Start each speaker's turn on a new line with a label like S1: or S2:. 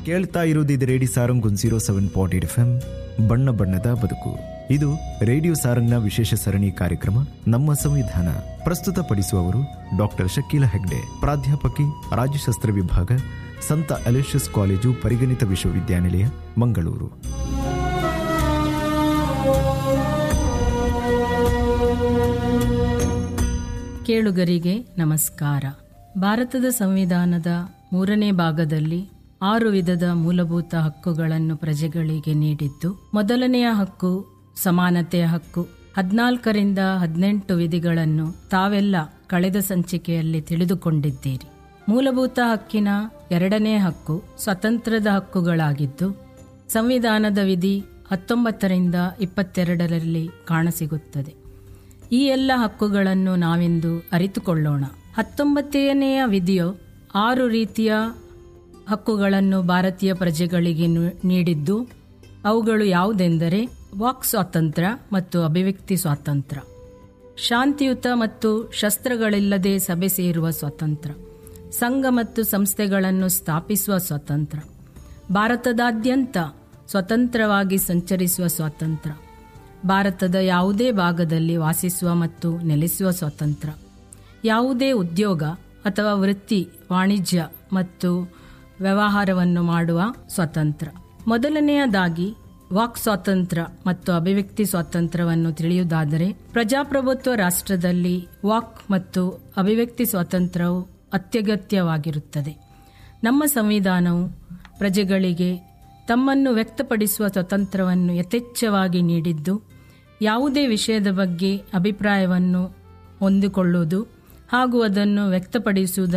S1: ಕೇಳ್ತಾ ಇರೋದು ಇದು radio Sarang one zero seven point eight F M ಬಣ್ಣ ಬಣ್ಣದ ಬದುಕು ಇದು ರೇಡಿಯೋ ಸಾರಂಗ್ನ ವಿಶೇಷ ಸರಣಿ ಕಾರ್ಯಕ್ರಮ ನಮ್ಮ ಸಂವಿಧಾನ ಪ್ರಸ್ತುತಪಡಿಸುವವರು ಡಾಕ್ಟರ್ ಶಕೀಲ ಹೆಗ್ಡೆ ಪ್ರಾಧ್ಯಾಪಕಿ ರಾಜ್ಯಶಾಸ್ತ್ರ ವಿಭಾಗ ಸಂತ ಅಲೋಷಿಯಸ್ ಕಾಲೇಜು ಪರಿಗಣಿತ ವಿಶ್ವವಿದ್ಯಾನಿಲಯ ಮಂಗಳೂರು
S2: ಕೇಳುಗರಿಗೆ ನಮಸ್ಕಾರ ಭಾರತದ ಸಂವಿಧಾನದ ಮೂರನೇ ಭಾಗದಲ್ಲಿ ಆರು ವಿಧದ ಮೂಲಭೂತ ಹಕ್ಕುಗಳನ್ನು ಪ್ರಜೆಗಳಿಗೆ ನೀಡಿದ್ದು ಮೊದಲನೆಯ ಹಕ್ಕು ಸಮಾನತೆಯ ಹಕ್ಕು ಹದಿನಾಲ್ಕರಿಂದ ಹದಿನೆಂಟು ವಿಧಿಗಳನ್ನು ತಾವೆಲ್ಲ ಕಳೆದ ಸಂಚಿಕೆಯಲ್ಲಿ ತಿಳಿದುಕೊಂಡಿದ್ದೀರಿ ಮೂಲಭೂತ ಹಕ್ಕಿನ ಎರಡನೇ ಹಕ್ಕು ಸ್ವತಂತ್ರದ ಹಕ್ಕುಗಳಾಗಿದ್ದು ಸಂವಿಧಾನದ ವಿಧಿ ಹತ್ತೊಂಬತ್ತರಿಂದ ಇಪ್ಪತ್ತೆರಡರಲ್ಲಿ ಕಾಣಸಿಗುತ್ತದೆ ಈ ಎಲ್ಲ ಹಕ್ಕುಗಳನ್ನು ನಾವಿಂದು ಅರಿತುಕೊಳ್ಳೋಣ ಹತ್ತೊಂಬತ್ತನೆಯ ವಿಧಿಯು ಆರು ರೀತಿಯ ಹಕ್ಕುಗಳನ್ನು ಭಾರತೀಯ ಪ್ರಜೆಗಳಿಗೆ ನು- ನೀಡಿದ್ದು ಅವುಗಳು ಯಾವುದೆಂದರೆ ವಾಕ್ ಸ್ವಾತಂತ್ರ್ಯ ಮತ್ತು ಅಭಿವ್ಯಕ್ತಿ ಸ್ವಾತಂತ್ರ್ಯ ಶಾಂತಿಯುತ ಮತ್ತು ಶಸ್ತ್ರಗಳಿಲ್ಲದೆ ಸಭೆ ಸೇರುವ ಸ್ವಾತಂತ್ರ್ಯ ಸಂಘ ಮತ್ತು ಸಂಸ್ಥೆಗಳನ್ನು ಸ್ಥಾಪಿಸುವ ಸ್ವಾತಂತ್ರ್ಯ ಭಾರತದಾದ್ಯಂತ ಸ್ವತಂತ್ರವಾಗಿ ಸಂಚರಿಸುವ ಸ್ವಾತಂತ್ರ್ಯ ಭಾರತದ ಯಾವುದೇ ಭಾಗದಲ್ಲಿ ವಾಸಿಸುವ ಮತ್ತು ನೆಲೆಸುವ ಸ್ವಾತಂತ್ರ್ಯ ಯಾವುದೇ ಉದ್ಯೋಗ ಅಥವಾ ವೃತ್ತಿ ವಾಣಿಜ್ಯ ಮತ್ತು ವ್ಯವಹಾರವನ್ನು ಮಾಡುವ ಸ್ವಾತಂತ್ರ್ಯ ಮೊದಲನೆಯದಾಗಿ ವಾಕ್ ಸ್ವಾತಂತ್ರ್ಯ ಮತ್ತು ಅಭಿವ್ಯಕ್ತಿ ಸ್ವಾತಂತ್ರ್ಯವನ್ನು ತಿಳಿಯುವುದಾದರೆ ಪ್ರಜಾಪ್ರಭುತ್ವ ರಾಷ್ಟ್ರದಲ್ಲಿ ವಾಕ್ ಮತ್ತು ಅಭಿವ್ಯಕ್ತಿ ಸ್ವಾತಂತ್ರ್ಯವು ಅತ್ಯಗತ್ಯವಾಗಿರುತ್ತದೆ ನಮ್ಮ ಸಂವಿಧಾನವು ಪ್ರಜೆಗಳಿಗೆ ತಮ್ಮನ್ನು ವ್ಯಕ್ತಪಡಿಸುವ ಸ್ವಾತಂತ್ರ್ಯವನ್ನು ಯಥೇಚ್ಛವಾಗಿ ನೀಡಿದ್ದು ಯಾವುದೇ ವಿಷಯದ ಬಗ್ಗೆ ಅಭಿಪ್ರಾಯವನ್ನು ಹೊಂದಿಕೊಳ್ಳುವುದು ಹಾಗೂ ಅದನ್ನು ವ್ಯಕ್ತಪಡಿಸುವುದನ್ನು